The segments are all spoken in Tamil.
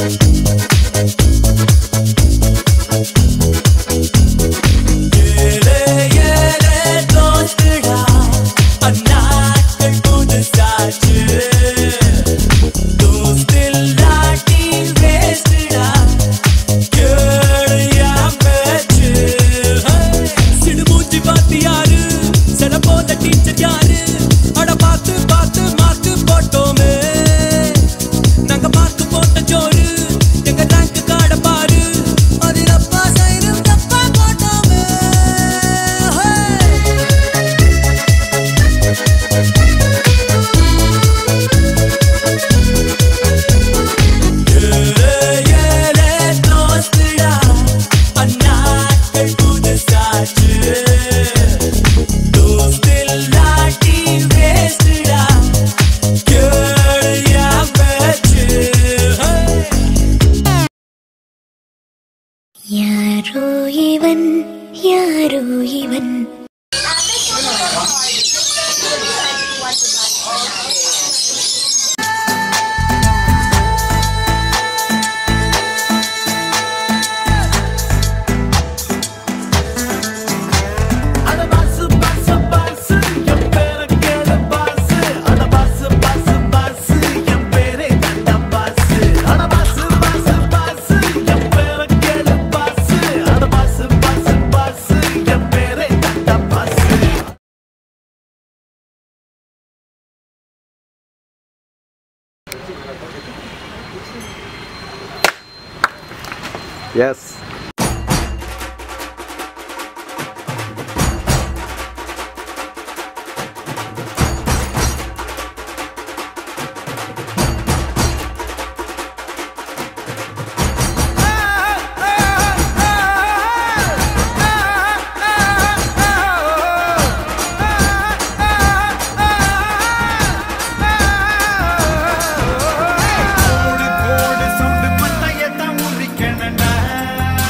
ஏலே ஏலே தோஸ்துடா அந்நாட்கள் புதுசாச்சு தோஸ்தில்லாட்டி வேஸ்டுடா கேளு என் பேச்சு சிடுமூஞ்சி வாத்தியாரு சில போல டீச்சர் யாரு அட பார்த்து பார்த்து மார்க்கு போட்டோமே நாங்க மார்க்கு போட்ட ஜோரு எங்க ரேங்க் காட பாரு அதில் அப்பா சைடும் தப்பா போட்டோமே ஹே! ஏலே ஏலே தோஸ்துடா அந்நாட்கள் புதுசாச்சு தோஸ்தில்லாட்டி வேஸ்டுடா கேளு என் பேச்சு ஹே! யாரோ இவன் யாரோ இவன் அட பாஸ் பாஸ் பாஸ் என் பேரை கேளு பாஸ் அட பாஸ் பாஸ் பாஸ் என் பேரே கண்ட பாஸ் அட பாஸ் பாஸ் பாஸ் என் பேரை கேளு பாஸ் அட பாஸ் பாஸ் பாஸ் என் பேரே கண்ட பாஸ் Yes. ஓடி போடு சவுண்டு மண்டையத்தான் உரிக்கணும்டா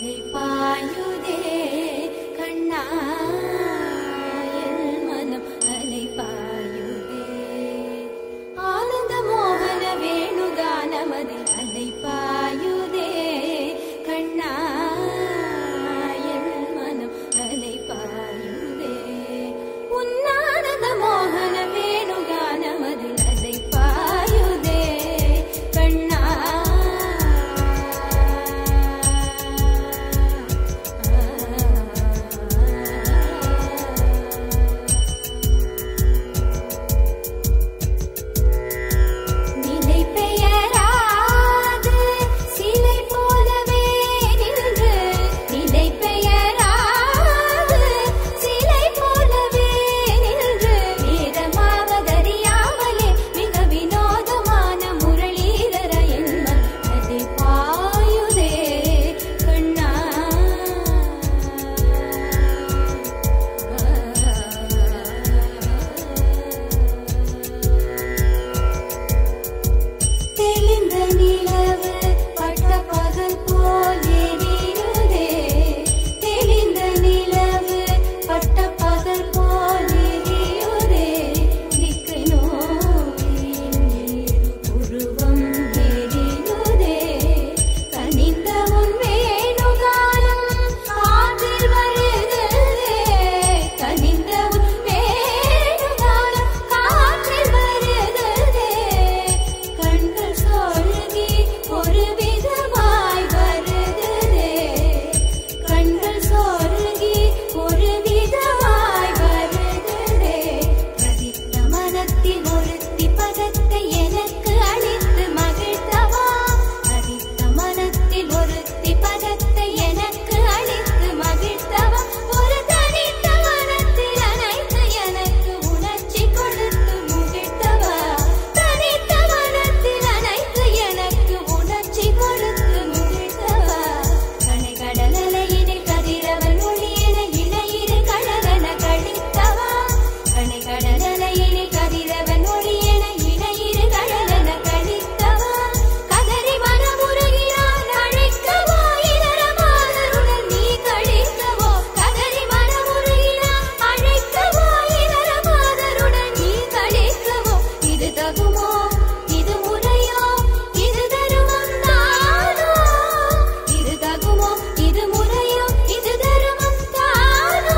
அலை பாயுதே கண்ணா என் மனம் அலை பாயுதே ஆனந்த மோகன வேணுகானமதில் அலை பாயுதே கண்ணா என் மனம் அலை பாயுதே உன்னானந்த மோகன வேணுகானமதில் அலை பாயுதே கண்ணா நிலை பெயராது சிலை போலவே நின்று நிலை பெயராது சிலை போலவே நின்று வேதமாவதறியாமலே மிக வினோதமான முரளீதர என்மன் அதை பாயுதே கண்ணா தெளிந்த நிலவு பட்ட பகல் போல் எரியுதே தெளிந்த நிலவு பட்ட பகல் போல் எரியுதே திக்கு நோயின் உருவம் எரியுதே கனிந்த உன் வேணுகானம் காற்றில் வருகுதே கனிந்த உன் வேணுகானம் காற்றில் வருகுதே கண்கள் சொருகி ஒரு விதமாய் வருகுதே கண்கள் சொருகி ஒரு விதமாய் வருகுதே கதித்த மனத்தில் ஒருத்தி பதத்தை எனக்கு அளித்து மகிழ்த்தவா கதித்த மனத்தில் ஒருத்தி பதத்தை எனக்கு அளித்து மகிழ்த்தவா ஒரு தனித்த மனத்தில் அனைத்து எனக்கு உணர்ச்சி கொடுத்து முகிழ்த்தவா தனித்த மனத்தில் அனைத்து எனக்கு உணர்ச்சி கொடுத்து முகிழ்த்தவா கனை கடலலையினில் கதிரவன் ஒளியென இணையிரு கழகன கழித்தவா கனை கடலலையினில் கதிரவன் ஒளியென இணையிரு கழகன கழித்தவா கதறி மனமுருகினான் அழைக்கவோ இதர மாதருடன் நீ கழிக்கவோ கதறி மனமுருகினான் அழைக்கவோ இதர மாதருடன் நீ கழிக்கவோ இது தகுமோ இது முறையோ இது தருமம் தானோ இது தகுமோ இது முறையோ இது தருமம் தானோ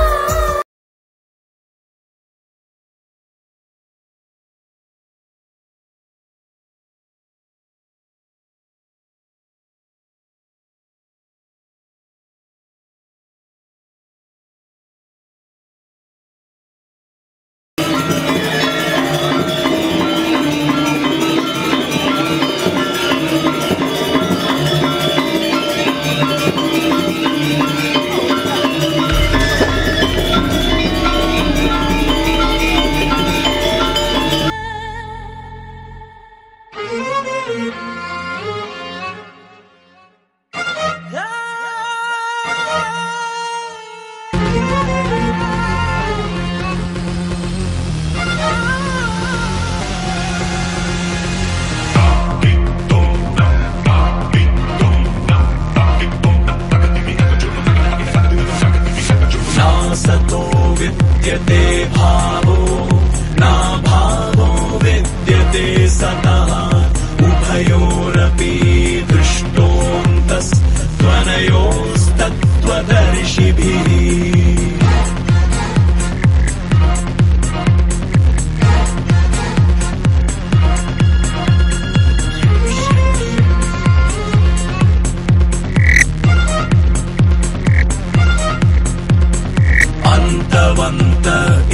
नासतो विद्यते भावो नाभावो विद्यते सतः उभयोरपि दृष्टोऽन्तस्त्वनयोस्तत्त्वदर्शिभिः अन्तवन्त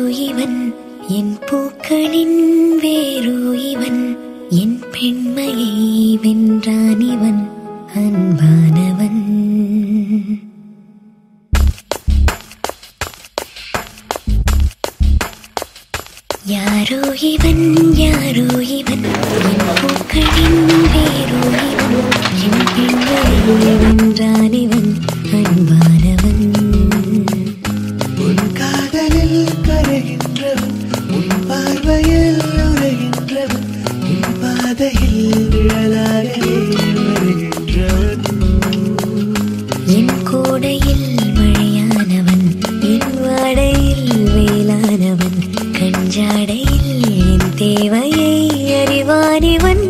இவன் என் பூக்களின் வேரோ இவன் என் பெண்மையை வென்றான் இவன் அன்பானவன் யாரோ இவன் யாரோ இவன் என் பூக்களின் வேரோ இவன் என் பெண்மையை வென்றான் இவன் அன்பானவன் உன் காதலில் கரைகின்றவன் உன் பார்வையில் உரைகின்றவன் உன் பாதையில் நிழலாகவே வருகின்றவன் என் கோடையில் மழையானவன் என் வாடையில் வேளானவன் கஞ்சாடையில் என் தேவையை அறிவானிவன்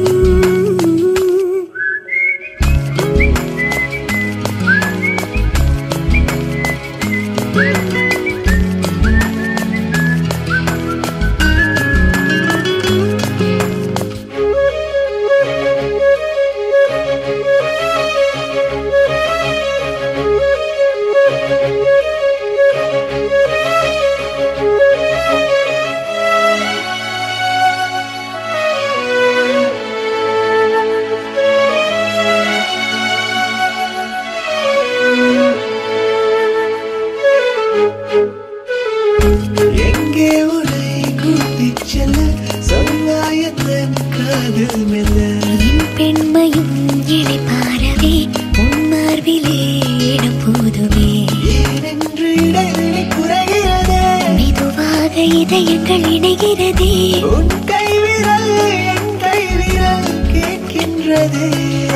எங்கே உன்னை கூட்டிச் செல்ல சொன்னாயத்தன் காதல் மெல்ல என் பெண்மையும் இழைப்பாரவே உன் மார்பிலே இடம் போதுமே ஏனென்று இடைவெளி குறைகிறதே மெதுவாக இதயங்கள் இணைகிறதே உன் கைவிரல் என் கைவிரல் கேட்கின்றதே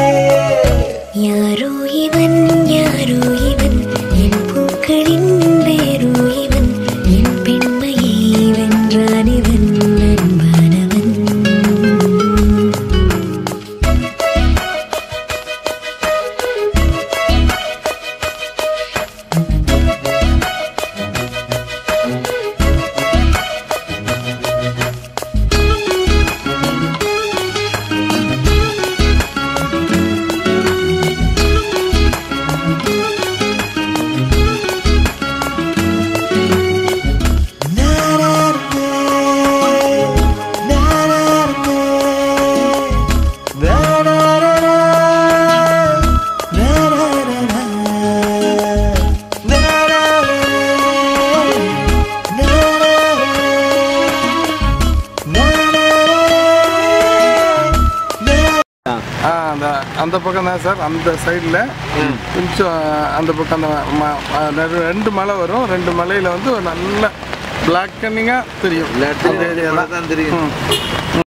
யாரோ இவன் யாரோ இவன் என் பூக்களின் வேரோ இவன் என் பெண்மையை வென்றான் இவன் அன்பானவன் ஆ அந்த அந்த பக்கம் தான் சார் அந்த சைடில் கொஞ்சம் அந்த பக்கம் அந்த ம- ம- நடு- ரெண்டு மலை வரும் ரெண்டு மலையில் வந்து ஒரு நல்ல பிளாக்கனிங்காக தெரியும் அந்த ஏரியா தான் தெரியும் ம்.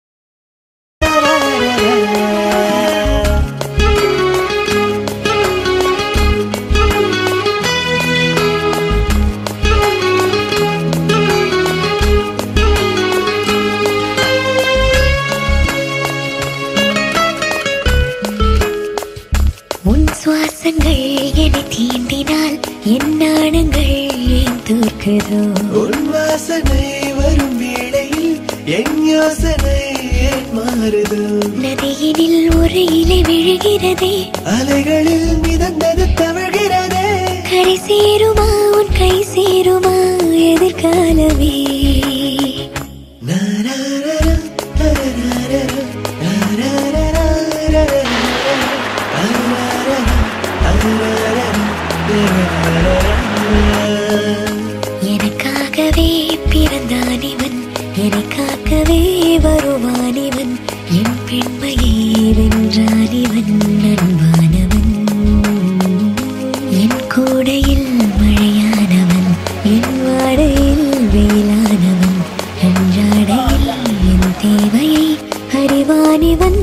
உன் சுவாசங்கள் என்னை தீண்டினால் என் நாணங்கள் ஏன் தோற்குதோ உன் வாசனை வரும் வேளையில் என் யோசனை ஏன் மாறுதோ நதியினில் ஒரு இலை விழுகிறதே அலைகளில் மிதந்தது தவழ்கிறதே கரை சேருமா உன் கை சேருமா எதிர்காலமே நாராரரா, தரராரரா, நாராரரா, ரரரரா, அரரரா, அரரரா, ரரரரா. எனக்காகவே பிறந்தான் இவன் எனக்காகவே வருவான் இவன் என் பெண்மையை வென்றான் இவன் அன்பானவன் என் கூடையில் மழையானவன் என் வாடையில் வெயிலானவன் அன்றாடையில் என் தேவையை அறிவானிவன்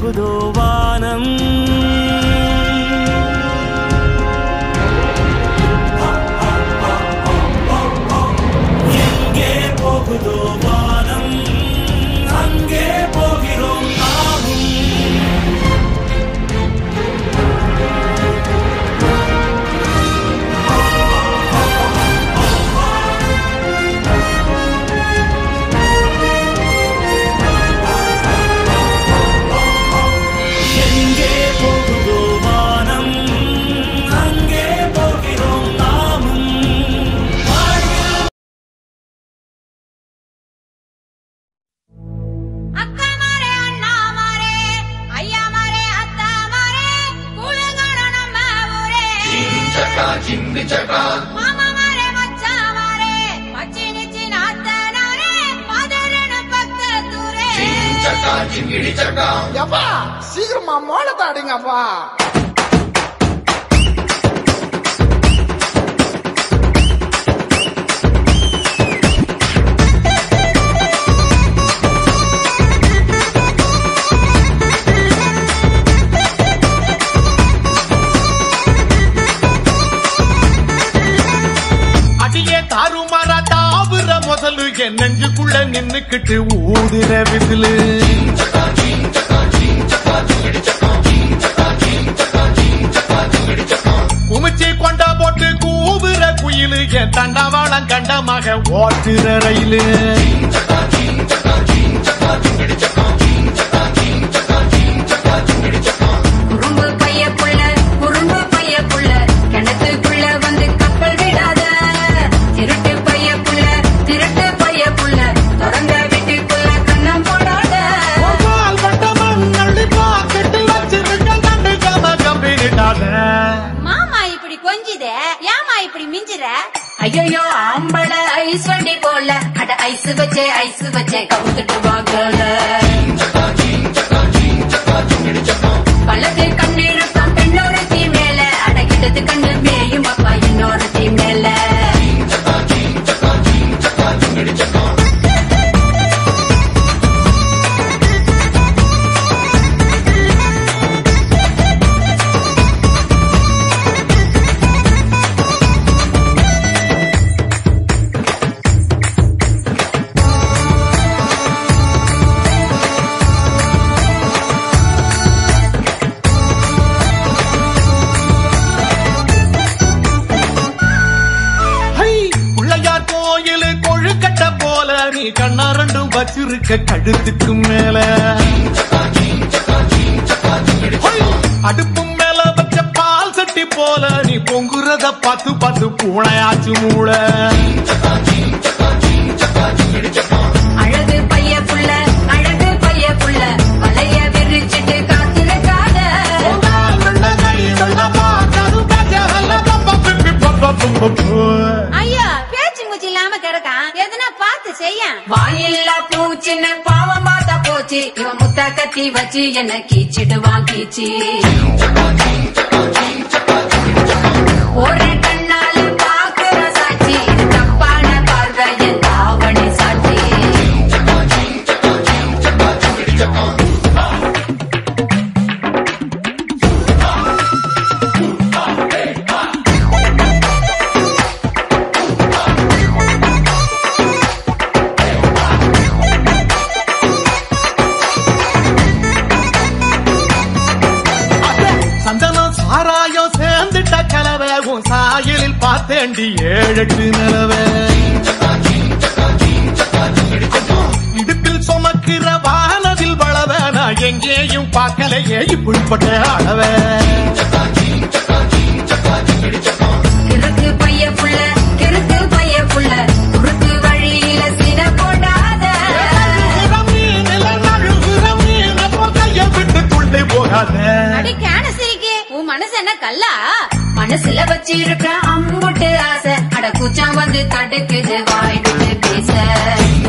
போகுதோ வானம் எங்கே போகுதோ வானம் அங்கே போகிறோம் நாமும் எங்கே போகுதோ வானம் அங்கே போகிறோம் நாமும் வாழ்வில் அக்கா மாரே அண்ணா மாரே ஐயா மாரே அத்தா மாரே குலகான நம்ம ஊரே மாமா மாரே மச்சா மாரே மச்சி நிச்சி நாத்தனாரே பதறன பக்கத்தூரே எப்பா சீக்கிரமா மோளத்தை அடிங்கப்பா அடியே தாறுமாறா தாவுற முதலு என் நெஞ்சுக்குள்ள நின்னுக்கிட்டு ஊதுற விசிலு குமிச்சி கொண்டா போட்டு கூவுற குயிலு என் தண்டவாளம் கண்டமாக ஓட்டுற ரயிலு குறும்பு பைய புள்ள குறும்பு பைய புள்ள கிணத்துக்குள்ள வந்து கப்பல் விடாத திருட்டு பைய புள்ள திருட்டு பைய புள்ள திறந்த வீட்டுக்குள்ள கண்ணம் போடாத பால் வட்டமன் அள்ளி பாக்கெட்டு வச்சிருக்கேன் கண்டுக்காம கம்பிட்டாத மாமா இப்படி கொஞ்சுதே ஏமா இப்படி மிஞ்சுற ஐயோ ஆம்பள ஐஸ் வண்டி போல அட ஐஸ் வச்சே ஐஸ் வச்சே கவுத்துட்டு வாங்கல பழகு கண்ணீருக்கும் பெண்ணொரு தீ மேல அடகிட்டது கண்ணு மேயும் அப்பா இன்னொரு தீ மேல ஹை, பிள்ளையார் கோயிலு கொழுக்கட்டை போல நீ கண்ணா ரெண்டும் வச்சிருக்க கழுத்துக்கு மேல ஹை, அடுப்பும் மேல வச்ச பால் சட்டி போல நீ பொங்குறத பார்த்து பார்த்து பூனையாச்சு மூளை அழகு பைய புள்ள அழகு பைய புள்ள வலைய விரிச்சிட்டு காத்திருக்காத ஐயா பேச்சு மூச்சு இல்லாம கிடக்கான் எதனா பார்த்து செய்ய வாயில்லா பூச்சின்னு பாவம் பார்த்தா போச்சு இவன் முத்த கத்தி வச்சு என்ன கீச்சிடுவான் கீச்சி ஒரு கண்ணால பாக்குற சாட்சி இது தப்பான பார்வை என் தாவணி சாட்சி சந்தனம் சாராயம் சேர்ந்துட்ட கலவை உன் சாயலில் பார்த்தேண்டி ஏழெட்டு நிலவை இடுப்பில் சுமக்கிற வானதில் வளவ நான் எங்கேயும் பார்க்கலையே இப்படிப்பட்ட அளவை கிறுக்கு பைய புள்ள கிறுக்கு பைய புள்ள குறுக்கு வழியில சின போடாத போகாத அடி கேனசிரிக்கு உன் மனசு என்ன கல்லா மனசுல வச்சிருக்க அம்புட்டு ஆசை அட கூச்சம் வந்து தடுக்குது வாய் விட்டு பேச